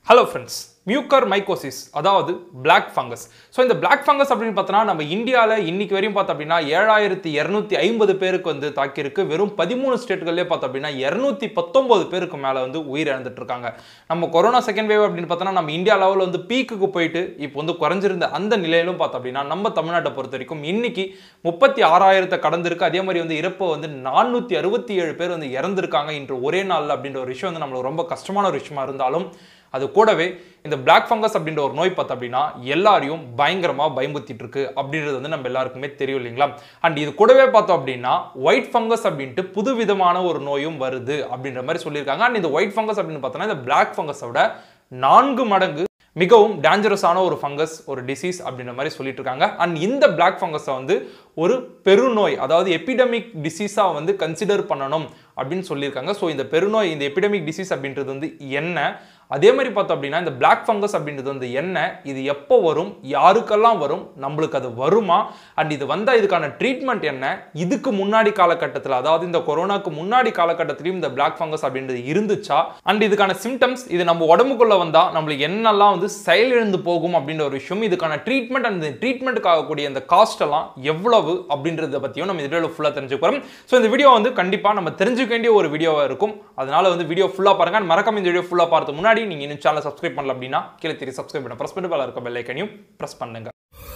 hello friends mucormycosis அதாவது black fungus so இந்த black fungus அப்படின்னு பார்த்தோன்னா நம்ம இந்தியாவில் இன்னைக்கு வரையும் பார்த்தோம் அப்படின்னா ஏழாயிரத்தி இரநூத்தி ஐம்பது பேருக்கு வந்து தாக்கியிருக்கு வெறும் பதிமூணு ஸ்டேட்கள்லேயே பார்த்தோம் அப்படின்னா இரநூத்தி பத்தொன்பது பேருக்கு மேலே வந்து உயிர் இழந்துட்டு இருக்காங்க நம்ம கொரோனா செகண்ட் வேவ் அப்படின்னு பார்த்தோன்னா நம்ம இந்தியா லெவலில் வந்து பீக்குக்கு போயிட்டு இப்போ வந்து குறைஞ்சிருந்த அந்த நிலையிலும் பார்த்தோம் அப்படின்னா நம்ம தமிழ்நாட்டை பொறுத்த வரைக்கும் இன்னைக்கு முப்பத்தி ஆறாயிரத்தை கடந்திருக்கு அதே மாதிரி வந்து இறப்பு வந்து நானூற்றி அறுபத்தி ஏழு பேர் வந்து இறந்திருக்காங்க இன்று ஒரே நாளில் அப்படின்ற ஒரு விஷயம் வந்து நம்மளுக்கு ரொம்ப கஷ்டமான ஒரு விஷயமா இருந்தாலும் அது கூடவே இந்த பிளாக் ஃபங்கஸ் அப்படின்ற ஒரு நோய் பார்த்தோம் அப்படின்னா எல்லாரையும் பயங்கரமாக பயமுத்திட்டு இருக்கு அப்படின்றது வந்து நம்ம எல்லாருக்குமே தெரியும் இல்லைங்களா அண்ட் இது கூடவே பார்த்தோம் அப்படின்னா ஒயிட் ஃபங்கஸ் அப்படின்ட்டு புது விதமான ஒரு நோயும் வருது அப்படின்ற மாதிரி சொல்லியிருக்காங்க அண்ட் இந்த ஒயிட் ஃபங்கஸ் அப்படின்னு பார்த்தோன்னா இந்த பிளாக் ஃபங்கஸோட நான்கு மடங்கு மிகவும் டேஞ்சரஸான ஒரு ஃபங்கஸ் ஒரு டிசீஸ் அப்படின்ற மாதிரி சொல்லிட்டு இருக்காங்க அண்ட் இந்த பிளாக் ஃபங்கஸை வந்து ஒரு பெருநோய் அதாவது எபிடமிக் டிசீஸாக வந்து கன்சிடர் பண்ணணும் அப்படின்னு சொல்லியிருக்காங்க ஸோ இந்த பெருநோய் இந்த எபிடமிக் டிசீஸ் அப்படின்றது வந்து என்ன அதே மாதிரி பார்த்தோம் அப்படின்னா இந்த பிளாக் ஃபங்கஸ் அப்படின்றது வந்து என்ன இது எப்போ வரும் யாருக்கெல்லாம் வரும் நம்மளுக்கு அது வருமா அண்ட் இது வந்தால் இதுக்கான ட்ரீட்மெண்ட் என்ன இதுக்கு முன்னாடி காலகட்டத்தில் அதாவது இந்த கொரோனாக்கு முன்னாடி காலகட்டத்திலையும் இந்த பிளாக் ஃபங்கஸ் அப்படின்றது இருந்துச்சா அண்ட் இதுக்கான சிம்டம்ஸ் இது நம்ம உடம்புக்குள்ள வந்தால் நம்மளுக்கு என்னெல்லாம் வந்து செயலிழந்து போகும் அப்படின்ற ஒரு விஷயம் இதுக்கான ட்ரீட்மெண்ட் அண்ட் இந்த ட்ரீட்மெண்ட்டுக்கு ஆகக்கூடிய இந்த காஸ்ட் எல்லாம் எவ்வளவு அப்படின்றத பற்றியும் நம்ம இதில் ஃபுல்லாக தெரிஞ்சுக்க போகிறோம் ஸோ இந்த வீடியோ வந்து கண்டிப்பாக நம்ம தெரிஞ்சுக்க வேண்டிய ஒரு வீடியோவாக இருக்கும் அதனால வந்து வீடியோ ஃபுல்லாக பாருங்க and மறக்காம இந்த வீடியோ ஃபுல்லாக பார்த்து முன்னாடி நீங்கள் இன்னும் சேனல் சப்ஸ்கிரைப் பண்ணல அப்படின்னா கீழே தெரிய சப்ஸ்கிரைப் பண்ண ப்ரெஸ் பண்ணி இருக்க பெல் ஐக்கனையும் ப்ரெஸ் பண்ணுங்க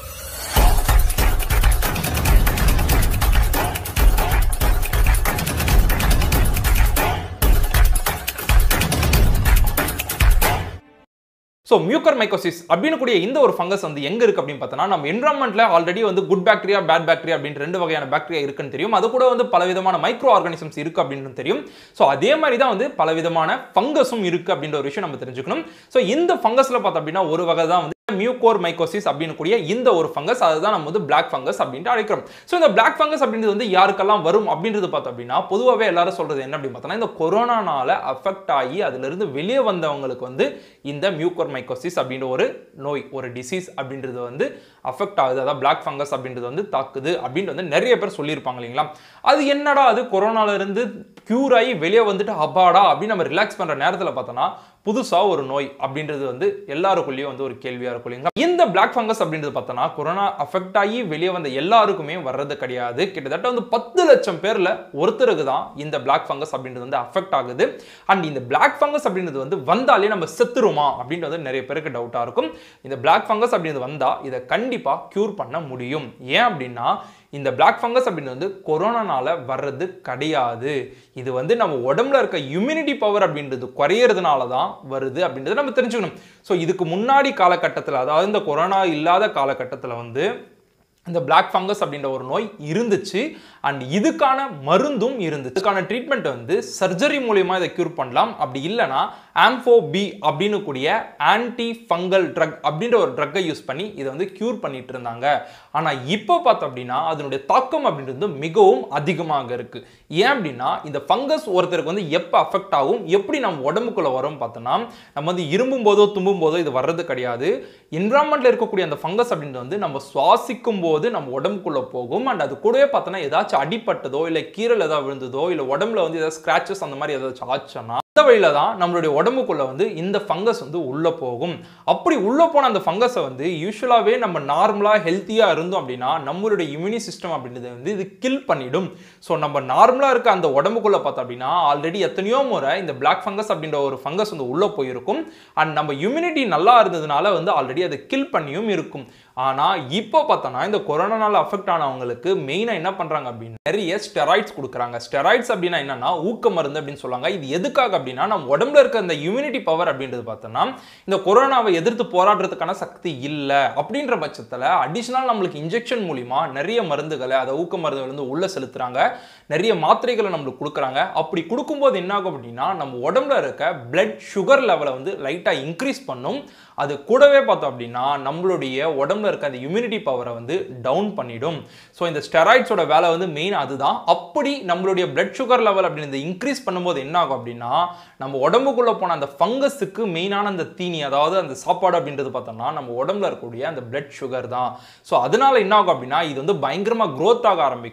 ஸோ மியூக்கர் மைக்கோசிஸ் அப்படின்னு கூடிய இந்த ஒரு ஃபங்கஸ் வந்து எங்க இருக்கு அப்படின்னு பார்த்தோன்னா நம்ம என்வரான்மெண்ட்ல ஆல்ரெடி வந்து குட் பாக்டீரியா பேட் பாக்டீரியா அப்படின்ற ரெண்டு வகையான பாக்டீரியா இருக்குன்னு தெரியும் அது கூட வந்து பலவிதமான மைக்ரோ ஆர்கானிசம்ஸ் இருக்கு அப்படின்னு தெரியும் ஸோ அதே மாதிரி தான் வந்து பலவிதமான ஃபங்கஸும் இருக்கு அப்படின்ற ஒரு விஷயம் நம்ம தெரிஞ்சுக்கணும் ஸோ இந்த ஃபங்கஸ்ல பார்த்தோம் அப்படின்னா ஒரு வகை தான் வந்து மியூகோர் மைக்கோசிஸ் அப்படின்னு கூடிய இந்த ஒரு ஃபங்கஸ் அதுதான் நம்ம வந்து பிளாக் ஃபங்கஸ் அப்படின்ட்டு அழைக்கிறோம் ஸோ இந்த பிளாக் ஃபங்கஸ் அப்படின்றது வந்து யாருக்கெல்லாம் வரும் அப்படின்றது பார்த்தோம் அப்படின்னா பொதுவாகவே எல்லாரும் சொல்றது என்ன அப்படின்னு பார்த்தோம்னா இந்த கொரோனானால அஃபெக்ட் ஆகி அதுல இருந்து வெளியே வந்தவங்களுக்கு வந்து இந்த மியூகோர் மைக்கோசிஸ் அப்படின்ற ஒரு நோய் ஒரு டிசீஸ் அப்படின்றது வந்து அஃபெக்ட் ஆகுது அதாவது பிளாக் ஃபங்கஸ் அப்படின்றது வந்து தாக்குது அப்படின்ட்டு வந்து நிறைய பேர் சொல்லியிருப்பாங்க இல்லைங்களா அது என்னடா அது கொரோனால இருந்து கியூர் ஆகி வெளியே வந்துட்டு அப்பாடா அப்படின்னு நம்ம ரிலாக்ஸ் பண்ற நேரத்தில் பார்த்தோன்னா புதுசாக ஒரு நோய் அப்படின்றது வந்து எல்லாருக்குள்ளேயும் வந்து ஒரு கேள்வியாக இருக்கும் இல்லைங்களா இந்த பிளாக் ஃபங்கஸ் அப்படின்றது பார்த்தோன்னா கொரோனா அஃபெக்ட் ஆகி வெளியே வந்த எல்லாருக்குமே வர்றது கிடையாது கிட்டத்தட்ட வந்து பத்து லட்சம் பேரில் ஒருத்தருக்கு தான் இந்த பிளாக் ஃபங்கஸ் அப்படின்றது வந்து அஃபெக்ட் ஆகுது அண்ட் இந்த பிளாக் ஃபங்கஸ் அப்படின்றது வந்து வந்தாலே நம்ம செத்துருமா அப்படின்றது நிறைய பேருக்கு டவுட்டாக இருக்கும் இந்த பிளாக் ஃபங்கஸ் அப்படின்றது வந்தால் இதை கண்டிப்பாக க்யூர் பண்ண முடியும் ஏன் அப்படின்னா இந்த பிளாக் ஃபங்கஸ் அப்படின்னு வந்து கொரோனானால வர்றது கிடையாது இது வந்து நம்ம உடம்புல இருக்க இம்யூனிட்டி பவர் அப்படின்றது குறையிறதுனால தான் வருது அப்படின்றத நம்ம தெரிஞ்சுக்கணும் ஸோ இதுக்கு முன்னாடி காலகட்டத்தில் அதாவது இந்த கொரோனா இல்லாத காலகட்டத்தில் வந்து இந்த பிளாக் ஃபங்கஸ் அப்படின்ற ஒரு நோய் இருந்துச்சு அண்ட் இதுக்கான மருந்தும் இருந்துச்சு இதுக்கான ட்ரீட்மெண்ட் வந்து சர்ஜரி மூலியமா இதை க்யூர் பண்ணலாம் அப்படி இல்லைனா ஆம்ஃபோ பி அப்படின்னு கூடிய ஆன்டி ஃபங்கல் ட்ரக் அப்படின்ற ஒரு ட்ரக்கை யூஸ் பண்ணி இதை வந்து க்யூர் பண்ணிட்டு இருந்தாங்க ஆனால் இப்போ பார்த்தோம் அப்படின்னா அதனுடைய தாக்கம் அப்படின்றது மிகவும் அதிகமாக இருக்கு ஏன் அப்படின்னா இந்த ஃபங்கஸ் ஒருத்தருக்கு வந்து எப்போ அஃபெக்ட் ஆகும் எப்படி நம்ம உடம்புக்குள்ள வரும் பார்த்தோம்னா நம்ம வந்து இரும்பும் போதோ தும்பும் போதோ இது வர்றது கிடையாது என்வரான்மெண்ட்ல இருக்கக்கூடிய அந்த ஃபங்கஸ் அப்படின்றது வந்து நம்ம சுவாசிக்கும் போது நம்ம உடம்புக்குள்ள போகும் அண்ட் அது கூடவே பார்த்தோன்னா ஏதாச்சும் அடிப்பட்டதோ இல்லை கீரல் ஏதாவது விழுந்ததோ இல்லை உடம்புல வந்து ஏதாவது ஸ்கிராச்சஸ் அந்த மாதிரி ஏதாச்சும் ஆச்சுன்னா அந்த வழியில தான் நம்மளுடைய உடம்புக்குள்ள வந்து இந்த ஃபங்கஸ் வந்து உள்ள போகும் அப்படி உள்ள போன அந்த ஃபங்கஸை வந்து யூஸ்வலாகவே நம்ம நார்மலாக ஹெல்த்தியாக இருந்தோம் அப்படின்னா நம்மளுடைய இம்யூனி சிஸ்டம் அப்படின்றது வந்து இது கில் பண்ணிடும் ஸோ நம்ம நார்மலாக இருக்க அந்த உடம்புக்குள்ள பார்த்தோம் அப்படின்னா ஆல்ரெடி எத்தனையோ முறை இந்த பிளாக் ஃபங்கஸ் அப்படின்ற ஒரு ஃபங்கஸ் வந்து உள்ள போயிருக்கும் அண்ட் நம்ம இம்யூனிட்டி நல்லா இருந்ததுனால வந்து ஆல்ரெடி அதை கில் பண்ணியும் இருக்கும் ஆனால் இப்போ பார்த்தோன்னா இந்த கொரோனானால அஃபெக்ட் ஆனவங்களுக்கு மெயினாக என்ன பண்ணுறாங்க அப்படின்னா நிறைய ஸ்டெராய்ட்ஸ் கொடுக்குறாங்க ஸ்டெராய்ட்ஸ் அப்படின்னா என்னன்னா ஊக்க மருந்து அப்படின்னு சொல்லுவாங்க இது எதுக்காக அப்படின்னா நம்ம உடம்புல இருக்க இந்த இம்யூனிட்டி பவர் அப்படின்றது பார்த்தோன்னா இந்த கொரோனாவை எதிர்த்து போராடுறதுக்கான சக்தி இல்லை அப்படின்ற பட்சத்தில் அடிஷ்னல் நம்மளுக்கு இன்ஜெக்ஷன் மூலிமா நிறைய மருந்துகளை அதை ஊக்க மருந்துகள் வந்து உள்ள செலுத்துறாங்க நிறைய மாத்திரைகளை நம்மளுக்கு கொடுக்குறாங்க அப்படி கொடுக்கும்போது என்ன ஆகும் அப்படின்னா நம்ம உடம்புல இருக்க பிளட் சுகர் லெவலை வந்து லைட்டாக இன்க்ரீஸ் பண்ணும் அது கூடவே பார்த்தோம் அப்படின்னா நம்மளுடைய உடம்புல இருக்க அந்த இம்யூனிட்டி பவரை வந்து டவுன் பண்ணிடும் ஸோ இந்த ஸ்டெராய்ட்ஸோட வேலை வந்து மெயின் அதுதான் அப்படி நம்மளுடைய பிளட் சுகர் லெவல் அப்படின்னு இன்க்ரீஸ் பண்ணும்போது என்ன ஆகும் அப்படின்னா நம்ம உடம்புக்குள்ள போன அந்த ஃபங்கஸுக்கு மெயினான அந்த தீனி அதாவது அந்த சாப்பாடு அப்படின்றது பார்த்தோம்னா நம்ம உடம்புல இருக்கக்கூடிய அந்த பிளட் சுகர் தான் ஸோ அதனால என்ன ஆகும் அப்படின்னா இது வந்து பயங்கரமாக growth ஆக ஆரம்பிக்கும்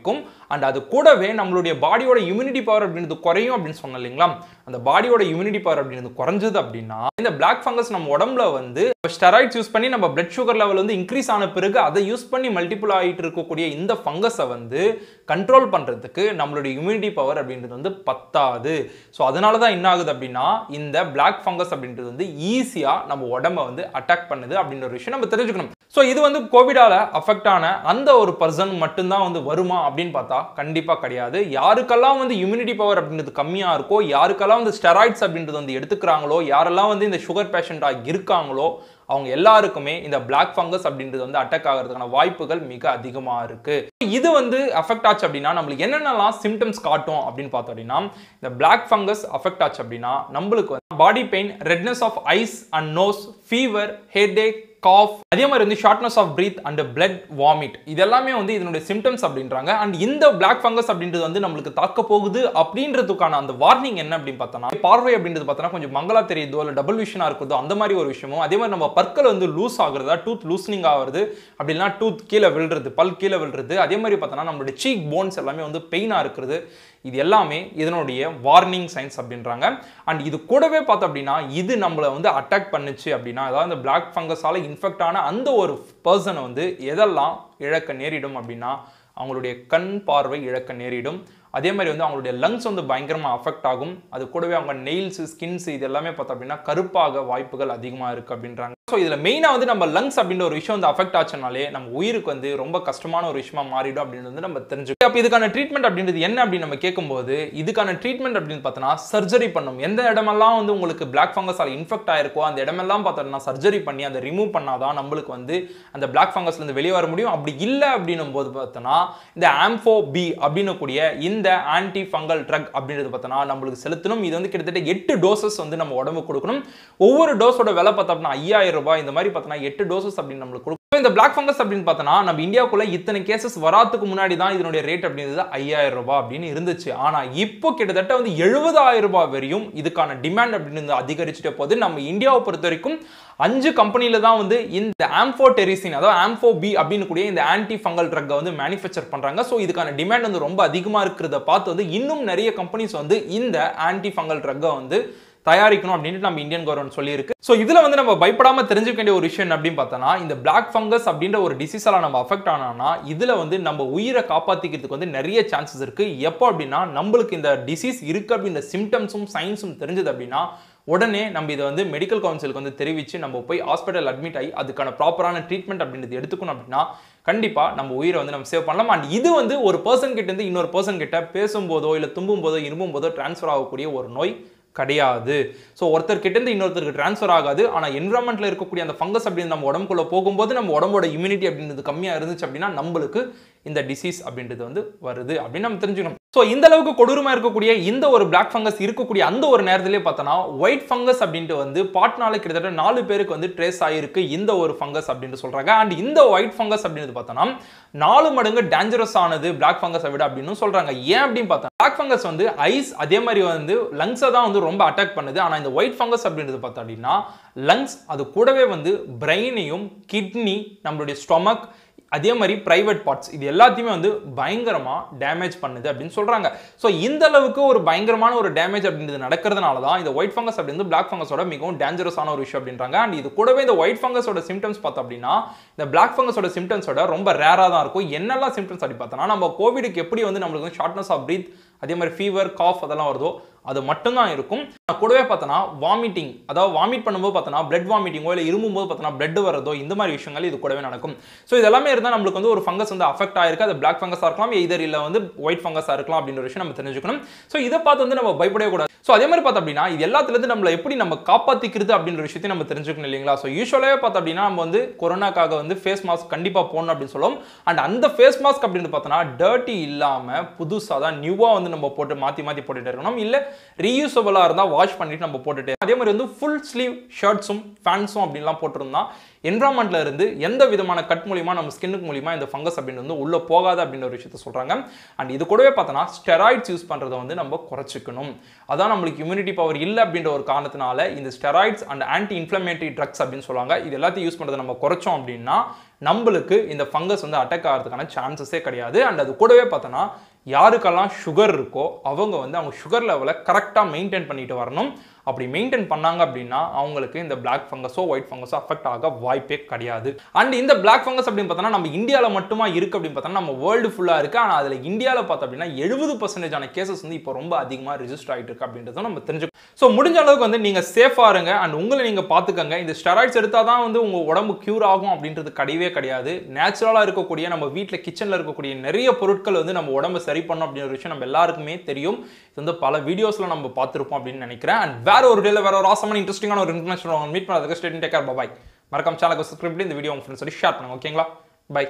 அண்ட் அது கூடவே நம்மளுடைய பாடியோட இம்யூனிட்டி பவர் அப்படின்றது குறையும் அப்படின்னு சொன்னோம் இல்லைங்களா அந்த பாடியோட இம்யூனிட்டி பவர் அப்படின்றது குறைஞ்சது அப்படின்னா இந்த பிளாக் ஃபங்கஸ் நம்ம உடம்புல வந்து ஸ்டெராய்ட்ஸ் யூஸ் பண்ணி நம்ம பிளட் சுகர் லெவல் வந்து இன்க்ரீஸ் ஆன பிறகு அதை யூஸ் பண்ணி மல்டிபிள் ஆகிட்டு இருக்கக்கூடிய இந்த ஃபங்கஸை வந்து கண்ட்ரோல் பண்ணுறதுக்கு நம்மளுடைய இம்யூனிட்டி பவர் அப்படின்றது வந்து பத்தாது ஸோ அதனால தான் என்ன ஆகுது அப்படின்னா இந்த பிளாக் ஃபங்கஸ் அப்படின்றது வந்து ஈஸியாக நம்ம உடம்ப வந்து அட்டாக் பண்ணுது அப்படின்ற ஒரு விஷயம் நம்ம தெரிஞ்சுக்கணும் ஸோ இது வந்து கோவிடால அஃபெக்ட் ஆன அந்த ஒரு பர்சன் மட்டும்தான் வந்து வருமா அப்படின்னு பார்த்தா கண்டிப்பாக கிடையாது யாருக்கெல்லாம் வந்து இம்யூனிட்டி பவர் அப்படின்றது கம்மியாக இருக்கோ யாருக்கெல்லாம் வந்து ஸ்டெராய்ட்ஸ் அப்படின்றது வந்து எடுத்துக்கிறாங்களோ யாரெல்லாம் வந்து இந்த சுகர் பேஷண்ட்டாக இருக்காங்களோ அவங்க எல்லாருக்குமே இந்த பிளாக் ஃபங்கஸ் அப்படின்றது வந்து அட்டாக் ஆகிறதுக்கான வாய்ப்புகள் மிக அதிகமாக இருக்கு இது வந்து அஃபெக்ட் ஆச்சு அப்படின்னா நம்மளுக்கு என்னென்னலாம் சிம்டம்ஸ் காட்டும் அப்படின்னு பார்த்தோம் அப்படின்னா இந்த பிளாக் ஃபங்கஸ் அஃபெக்ட் ஆச்சு அப்படின்னா நம்மளுக்கு வந்து body pain redness of eyes and nose fever headache cough அதே மாதிரி வந்து shortness of breath and blood vomit இது எல்லாமே வந்து இதனுடைய சிம்டம்ஸ் அப்படின்றாங்க அண்ட் இந்த பிளாக் ஃபங்கஸ் அப்படின்றது வந்து நம்மளுக்கு தாக்க போகுது அப்படின்றதுக்கான அந்த வார்னிங் என்ன அப்படின்னு பார்த்தோம்னா பார்வை அப்படின்றது பார்த்தோன்னா கொஞ்சம் மங்களா தெரியுதோ இல்லை டபுள் விஷனா இருக்குதோ அந்த மாதிரி ஒரு விஷயமும் அதே மாதிரி நம்ம பற்கள் வந்து லூஸ் ஆகுறதா டூத் லூஸ்னிங் ஆகுறது அப்படின்னா டூத் கீழே விழுறது பல் கீழே விழுறது அதே மாதிரி பார்த்தோன்னா நம்மளுடைய சீக் போன்ஸ் எல்லாமே வந்து பெயினாக இருக்கிறது இது எல்லாமே இதனுடைய வார்னிங் சைன்ஸ் அப்படின்றாங்க அண்ட் இது கூடவே பார்த்தோம் அப்படின்னா இது நம்மளை வந்து அட்டாக் பண்ணுச்சு அப்படின்னா அதாவது இந்த பிளாக் ஃபங்கஸால் இன்ஃபெக்ட் ஆன அந்த ஒரு பர்சனை வந்து எதெல்லாம் இழக்க நேரிடும் அப்படின்னா அவங்களுடைய கண் பார்வை இழக்க நேரிடும் அதே மாதிரி வந்து அவங்களுடைய லங்ஸ் வந்து பயங்கரமாக அஃபெக்ட் ஆகும் அது கூடவே அவங்க நெயில்ஸ் ஸ்கின்ஸ் இது எல்லாமே பார்த்தோம் அப்படின்னா கருப்பாக வாய்ப்புகள் அதிகமாக இருக்குது அப்படின்றாங்க ஸோ இதில் மெயினாக வந்து நம்ம லங்ஸ் அப்படின்ற ஒரு விஷயம் வந்து அஃபெக்ட் ஆச்சுனாலே நம்ம உயிருக்கு வந்து ரொம்ப கஷ்டமான ஒரு விஷயமா மாறிடும் அப்படின்னு வந்து நம்ம தெரிஞ்சுக்கணும் அப்போ இதுக்கான ட்ரீட்மெண்ட் அப்படின்றது என்ன அப்படின்னு நம்ம கேட்கும்போது இதுக்கான ட்ரீட்மெண்ட் அப்படின்னு பார்த்தோன்னா சர்ஜரி பண்ணும் எந்த இடமெல்லாம் வந்து உங்களுக்கு பிளாக் ஃபங்கஸால் இன்ஃபெக்ட் ஆயிருக்கோ அந்த இடமெல்லாம் பார்த்தோம்னா சர்ஜரி பண்ணி அதை ரிமூவ் பண்ணாதான் நம்மளுக்கு வந்து அந்த பிளாக் ஃபங்கஸ்லேருந்து வெளியே வர முடியும் அப்படி இல்லை அப்படின்னும் போது பார்த்தோன்னா இந்த ஆம்ஃபோ பி அப்படின்னு கூடிய இந்த ஆன்டி ஃபங்கல் ட்ரக் அப்படின்றது பார்த்தோன்னா நம்மளுக்கு செலுத்தணும் இது வந்து கிட்டத்தட்ட எட்டு டோசஸ் வந்து நம்ம உடம்பு கொடுக்கணும் ஒவ்வொரு டோஸோட விலை பார்த்தோம்னா ஐயாயிரம் ரூபாய் இந்த மாதிரி பார்த்தோன்னா எட்டு டோசஸ் அப்படின்னு நம்மளுக்கு கொடுக்கும் இந்த பிளாக் ஃபங்கஸ் அப்படின்னு பார்த்தோன்னா நம்ம இந்தியாவுக்குள்ள இத்தனை கேசஸ் வராதுக்கு முன்னாடி தான் இதனுடைய ரேட் அப்படின்றது ஐயாயிரம் ரூபாய் அப்படின்னு இருந்துச்சு ஆனா இப்போ கிட்டத்தட்ட வந்து எழுபதாயிரம் ரூபாய் வரையும் இதுக்கான டிமாண்ட் அப்படின்னு அதிகரிச்சுட்டு போகுது நம்ம இந்தியாவை பொறுத்த வரைக்கும் அஞ்சு கம்பெனில தான் வந்து இந்த ஆம்ஃபோ டெரிசின் அதாவது ஆம்ஃபோ பி அப்படின்னு கூடிய இந்த ஆன்டி ஃபங்கல் ட்ரக்கை வந்து மேனுஃபேக்சர் பண்றாங்க ஸோ இதுக்கான டிமாண்ட் வந்து ரொம்ப அதிகமாக இருக்கிறத பார்த்து வந்து இன்னும் நிறைய கம்பெனிஸ் வந்து இந்த ஆன்டி ஃபங்கல் ட்ரக்கை வந்து தயாரிக்கணும் அப்படின்னு நம்ம இந்தியன் கவர்மெண்ட் சொல்லியிருக்கு ஸோ இதில் வந்து நம்ம பயப்படாம தெரிஞ்சுக்க வேண்டிய ஒரு விஷயம் என்ன அப்படின்னு பார்த்தோன்னா இந்த பிளாக் ஃபங்கஸ் அப்படின்ற ஒரு டிசீஸால நம்ம அஃபெக்ட் ஆனோம்னா இதில் வந்து நம்ம உயிரை காப்பாற்றிக்கிறதுக்கு வந்து நிறைய சான்சஸ் இருக்கு எப்போ அப்படின்னா நம்மளுக்கு இந்த டிசீஸ் இருக்கு அப்படின்ற சிம்டம்ஸும் சயின்ஸும் தெரிஞ்சது அப்படின்னா உடனே நம்ம இதை வந்து மெடிக்கல் கவுன்சிலுக்கு வந்து தெரிவித்து நம்ம போய் ஹாஸ்பிட்டல் அட்மிட் ஆகி அதுக்கான ப்ராப்பரான ட்ரீட்மெண்ட் அப்படின்றது எடுத்துக்கணும் அப்படின்னா கண்டிப்பாக நம்ம உயிரை வந்து நம்ம சேவ் பண்ணலாம் அண்ட் இது வந்து ஒரு பர்சன் கிட்ட இருந்து இன்னொரு பர்சன் கிட்ட பேசும்போதோ இல்லை தும்பும் போதோ இரும்பும் போதோ டிரான்ஸ்ஃபர் ஆகக்கூடிய ஒரு நோய் கிடையாது ஸோ ஒருத்தர் கிட்டேருந்து இன்னொருத்தருக்கு ட்ரான்ஸ்ஃபர் ஆகாது ஆனால் என்வரன்மெண்ட்டில் இருக்கக்கூடிய அந்த ஃபங்கஸ் அப்படின்னு நம்ம உடம்புக்குள்ள போகும்போது நம்ம உடம்போட இம்யூனிட்டி அப்படின்றது கம்மியாக இருந்துச்சு அப்படின்னா நம்மளுக்கு இந்த டிசீஸ் அப்படின்றது வந்து வருது அப்படின்னு நம்ம தெரிஞ்சுக்கணும் ஸோ இந்த அளவுக்கு கொடூரமாக இருக்கக்கூடிய இந்த ஒரு பிளாக் ஃபங்கஸ் இருக்கக்கூடிய அந்த ஒரு நேரத்திலே பார்த்தோன்னா ஒயிட் ஃபங்கஸ் அப்படின்ட்டு வந்து பாட்னால கிட்டத்தட்ட நாலு பேருக்கு வந்து ட்ரேஸ் ஆகிருக்கு இந்த ஒரு ஃபங்கஸ் அப்படின்ட்டு சொல்கிறாங்க அண்ட் இந்த ஒயிட் ஃபங்கஸ் அப்படின்றது பார்த்தோன்னா நாலு மடங்கு டேஞ்சரஸ் ஆனது பிளாக் ஃபங்கஸை விட அப்படின்னு சொல்கிறாங்க ஏன் அப்படின்னு பார்த்தா பிளாக் ஃபங்கஸ் வந்து ஐஸ் அதே மாதிரி வந்து லங்ஸை தான் வந்து ரொம்ப அட்டாக் பண்ணுது ஆனால் இந்த ஒயிட் ஃபங்கஸ் அப்படின்றது பார்த்தா அப்படின்னா லங்ஸ் அது கூடவே வந்து பிரெயினையும் கிட்னி நம்மளுடைய ஸ்டொமக் அதே மாதிரி பிரைவேட் பார்ட்ஸ் இது எல்லாத்தையுமே வந்து பயங்கரமாக டேமேஜ் பண்ணுது அப்படின்னு சொல்கிறாங்க ஸோ இந்த அளவுக்கு ஒரு பயங்கரமான ஒரு டேமேஜ் அப்படின்றது நடக்கிறதுனால தான் இந்த ஒயிட் ஃபங்கஸ் அப்படின்றது பிளாக் ஃபங்கஸோட மிகவும் டேஞ்சரஸான ஒரு விஷயம் அப்படின்றாங்க அண்ட் இது கூடவே இந்த ஒயிட் ஃபங்கஸோட சிம்டம்ஸ் பார்த்தோம் அப்படின்னா இந்த பிளாக் ஃபங்கஸோட சிம்டம்ஸோட ரொம்ப ரேராக தான் இருக்கும் என்னெல்லாம் சிம்டம்ஸ் அப்படி பார்த்தோம்னா நம்ம கோவிடுக்கு எப்படி வந்து நம்மளுக்கு வந்து ஷார்ட்னஸ் ஆஃப் பிரீத் அதே மாதிரி ஃபீவர் காஃப் அதெல்லாம் வருதோ அது மட்டும்தான் இருக்கும் கூடவே பார்த்தோன்னா வாமிட்டிங் அதாவது வாமிட் பண்ணும்போது பார்த்தோன்னா பிளட் வாமிட்டிங்கோ இல்லை இருமும் போது பார்த்தோன்னா பிளட் வரதோ இந்த மாதிரி விஷயங்கள் இது கூடவே நடக்கும் ஸோ இதெல்லாமே இருந்தால் நம்மளுக்கு வந்து ஒரு ஃபங்கஸ் வந்து அஃபெக்ட் ஆயிருக்கு அது பிளாக் ஃபங்கஸாக இருக்கலாம் இதர் இல்லை வந்து ஒயிட் ஃபங்கஸாக இருக்கலாம் அப்படின்ற விஷயம் நம்ம தெரிஞ்சுக்கணும் ஸோ இதை பார்த்து வந்து நம்ம பயப்படவே கூடாது ஸோ அதே மாதிரி பார்த்தோம் அப்படின்னா இது எல்லாத்துலேருந்து நம்மளை எப்படி நம்ம காப்பாற்றிக்கிறது அப்படின்ற விஷயத்தையும் நம்ம தெரிஞ்சுக்கணும் இல்லைங்களா ஸோ யூஸ்வலாகவே பார்த்தோம் அப்படின்னா நம்ம வந்து கொரோனாக்காக வந்து ஃபேஸ் மாஸ்க் கண்டிப்பாக போடணும் அப்படின்னு சொல்லுவோம் அண்ட் அந்த ஃபேஸ் மாஸ்க் அப்படின்னு பார்த்தோன்னா டர்ட்டி இல்லாமல் புதுசாக தான் நியூவாக வந்து நம்ம போட்டு மாற்றி மாற்றி போட்டுட்டு இருக்கணும் இல்லை ரீயூசபிளாக இருந்தால் வாஷ் பண்ணிட்டு நம்ம போட்டுட்டு அதே மாதிரி வந்து ஃபுல் ஸ்லீவ் ஷர்ட்ஸும் ஃபேன்ஸும் அப்படின்லாம் போட்டிருந்தா என்வரான்மெண்ட்ல இருந்து எந்த விதமான கட் மூலியமா நம்ம ஸ்கின்னுக்கு மூலியமா இந்த ஃபங்கஸ் அப்படின்னு வந்து உள்ள போகாது அப்படின்ற ஒரு விஷயத்த சொல்றாங்க அண்ட் இது கூடவே பார்த்தோன்னா ஸ்டெராய்ட்ஸ் யூஸ் பண்றதை வந்து நம்ம குறைச்சிக்கணும் அதான் நம்மளுக்கு இம்யூனிட்டி பவர் இல்லை அப்படின்ற ஒரு காரணத்தினால இந்த steroids and anti inflammatory drugs அப்படின்னு சொல்லுவாங்க இது எல்லாத்தையும் யூஸ் பண்றதை நம்ம குறைச்சோம் அப்படின்னா நம்மளுக்கு இந்த ஃபங்கஸ் வந்து அட்டாக் ஆகிறதுக்கான சான்சஸே கிடையாது அண்ட் அது கூடவே பார்த்தோன்னா யாருக்கெல்லாம் சுகர் இருக்கோ அவங்க வந்து அவங்க சுகர் லெவலை கரெக்டாக மெயின்டைன் பண்ணிட்டு வரணும் அப்படி மெயின்டைன் பண்ணாங்க அப்படின்னா அவங்களுக்கு இந்த பிளாக் ஃபங்கஸோ ஒயிட் ஃபங்கஸோ அஃபெக்ட் ஆக வாய்ப்பே கிடையாது அண்ட் இந்த பிளாக் ஃபங்கஸ் அப்படின்னு பார்த்தோன்னா நம்ம இந்தியாவில் மட்டுமா இருக்கு அப்படின்னு பார்த்தோன்னா நம்ம வேர்ல்டு ஃபுல்லாக இருக்கு ஆனால் அதில் இந்தியாவில் பார்த்தோம் அப்படின்னா எழுபது பர்சன்டேஜான கேசஸ் வந்து இப்போ ரொம்ப அதிகமாக ரிஜிஸ்டர் ஆகிட்டு இருக்கு அப்படின்றத நம்ம தெரிஞ்சுக்கணும் ஸோ முடிஞ்ச அளவுக்கு வந்து நீங்கள் சேஃபாக இருங்க அண்ட் உங்களை நீங்கள் பார்த்துக்கங்க இந்த ஸ்டெராய்ட்ஸ் எடுத்தால் தான் வந்து உங்கள் உடம்பு க்யூர் ஆகும் அப்படின்றது கிடையவே கிடையாது நேச்சுரலாக இருக்கக்கூடிய நம்ம வீட்டில் கிச்சனில் இருக்கக்கூடிய நிறைய பொருட்கள் வந்து நம்ம உடம்பை சரி பண்ணும் அப்படின்ற விஷயம் நம்ம எல்லாருக்குமே தெரியும் இது வந்து பல வீடியோஸில் நம்ம பார்த்துருப்போம் அப்படின்னு நினைக்கிறேன் அண்ட் வேற ஒரு டேல வேற ஒரு ஆசமான இன்ட்ரெஸ்டிங்கான ஒரு இன்ஃபர்மேஷன் மீட் பண்ணதுக்கு ஸ்டேட் டேக் கேர் பாய் மறக்காம சேனலுக்கு சப்ஸ்கிரைப் பண்ணி இந்த வீடியோ உங்க ஃப்ரெண்ட்ஸ் சொல்லி ஷேர் பண்ணுங்க ஓகேங்களா பை